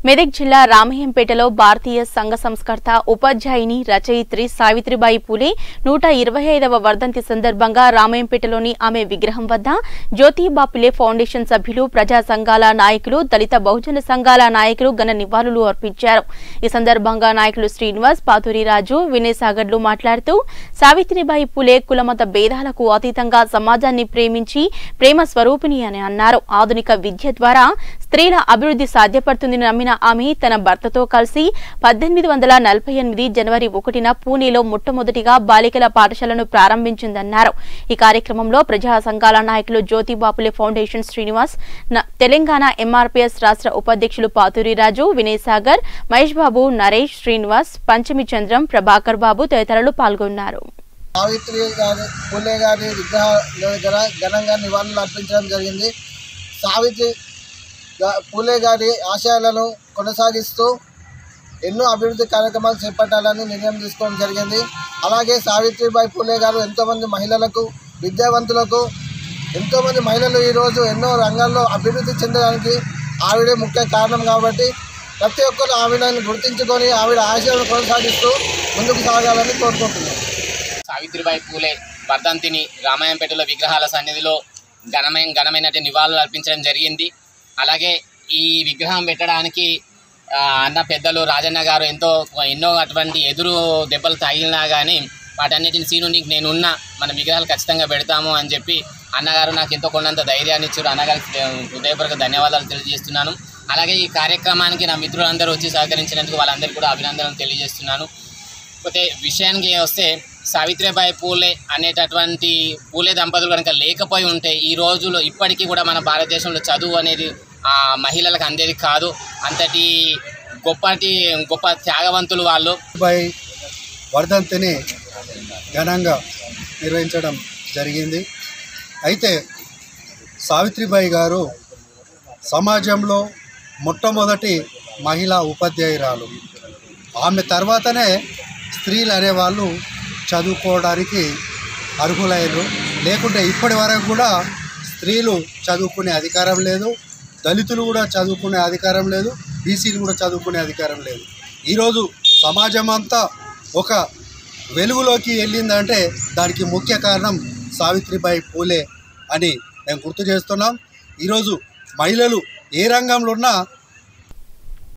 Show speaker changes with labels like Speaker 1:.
Speaker 1: మెదక్ జిల్లా రామయ్యంపేటలో భారతీయ సంఘ సంస్కర్త ఉపాధ్యాయుని రచయిత్రి సావిత్రిబాయి పూలే నూట ఇరవై ఐదవ వర్ధంతి సందర్భంగా రామయ్యంపేటలోని ఆమె విగ్రహం వద్ద జ్యోతిబా పులే ఫౌండేషన్ సభ్యులు ప్రజా సంఘాల నాయకులు దళిత బహుజన సంఘాల నాయకులు ఘన నివాళులు అర్పించారు ఈ సందర్భంగా నాయకులు శ్రీనివాస్ పాతూరి రాజు వినయ్ సాగర్లు మాట్లాడుతూ సావిత్రిబాయి పూలే కులమత భేదాలకు అతీతంగా సమాజాన్ని ప్రేమించి ప్రేమ స్వరూపిణి అని అన్నారు ఆధునిక విద్య ద్వారా స్త్రీల అభివృద్ధి సాధ్యపడుతుందని నమ్మిన ఆమె తన భర్తతో కలిసి పద్దెనిమిది వందల నలభై ఎనిమిది జనవరి ఒకటిన పూణేలో మొట్టమొదటిగా బాలికల పాఠశాలను ప్రారంభించిందన్నారు ఈ కార్యక్రమంలో ప్రజా సంఘాల నాయకులు జ్యోతిబాపులే ఫౌండేషన్ శ్రీనివాస్ న- తెలంగాణ ఎంఆర్పీఎస్ రాష్ట్ర ఉపాధ్యక్షులు పాతూరి రాజు వినయ్ సాగర్ మహేష్ బాబు నరేష్ శ్రీనివాస్ పంచమి చంద్రం ప్రభాకర్ బాబు తదితరులు పాల్గొన్నారు
Speaker 2: సావిత్రి గారి పూలే గారి విగ్రహ దగ్గర ఘనంగా నివాళులు అర్పించడం జరిగింది సావిత్రి గా- పూలే గారి ఆశయాలను కొనసాగిస్తూ ఎన్నో అభివృద్ధి కార్యక్రమాలు చేపట్టాలని నిర్ణయం తీసుకోవడం జరిగింది అలాగే సావిత్రిబాయి పూలే గారు ఎంతోమంది మహిళలకు విద్యావంతులకు ఎంతోమంది మహిళలు ఈరోజు ఎన్నో రంగాల్లో అభివృద్ధి చెందడానికి ఆవిడే ముఖ్య కారణం కాబట్టి ప్రతి ఒక్కరు ఆవిడని గుర్తించుకొని ఆవిడ ఆశయాలను కొనసాగిస్తూ ముందుకు సాగాలని కోరుకుంటున్నాను
Speaker 3: సావిత్రిబాయి పూలే వర్ధంతిని రామాయంపేటలో విగ్రహాల సన్నిధిలో ఘనమైన ఘనమైనటువంటి నివాళులు అర్పించడం జరిగింది అలాగే ఈ విగ్రహం పెట్టడానికి ఆ, అన్న పెద్దలు రాజన్న గారు ఎంతో ఎన్నో అటువంటి ఎదురు దెబ్బలు తగిలినా కానీ వాటన్నిటిని సీను నీకు నేనున్నా మన విగ్రహాలు ఖచ్చితంగా పెడతాము అని చెప్పి అన్నగారు నాకు ఎంతో కొండంత ధైర్యాన్ని ఇచ్చారు అన్నగారికి హృదయపూర్వక ధన్యవాదాలు తెలియజేస్తున్నాను అలాగే ఈ కార్యక్రమానికి నా మిత్రులందరూ వచ్చి సహకరించినందుకు వాళ్ళందరికీ కూడా అభినందనలు తెలియజేస్తున్నాను కాకపోతే విషయానికి వస్తే సావిత్రిబాయి పూలే అనేటటువంటి పూలే దంపతులు కనుక లేకపోయి ఉంటే ఈ రోజులో ఇప్పటికీ కూడా మన భారతదేశంలో చదువు అనేది ఆ మహిళలకు అందేది కాదు అంతటి గొప్పటి గొప్ప త్యాగవంతులు వాళ్ళు
Speaker 4: బై వర్ధంతిని ఘనంగా నిర్వహించడం జరిగింది అయితే సావిత్రిబాయి గారు సమాజంలో మొట్టమొదటి మహిళా ఉపాధ్యాయురాలు ఆమె తర్వాతనే స్త్రీలు అనేవాళ్ళు చదువుకోవడానికి అర్హులయ్యారు లేకుంటే ఇప్పటి వరకు కూడా స్త్రీలు చదువుకునే అధికారం లేదు దళితులు కూడా చదువుకునే అధికారం లేదు బీసీలు కూడా చదువుకునే అధికారం లేదు ఈరోజు సమాజం అంతా ఒక వెలుగులోకి వెళ్ళిందంటే దానికి ముఖ్య కారణం సావిత్రిబాయి పూలే అని మేము గుర్తు చేస్తున్నాం ఈరోజు మహిళలు ఏ రంగంలో ఉన్నా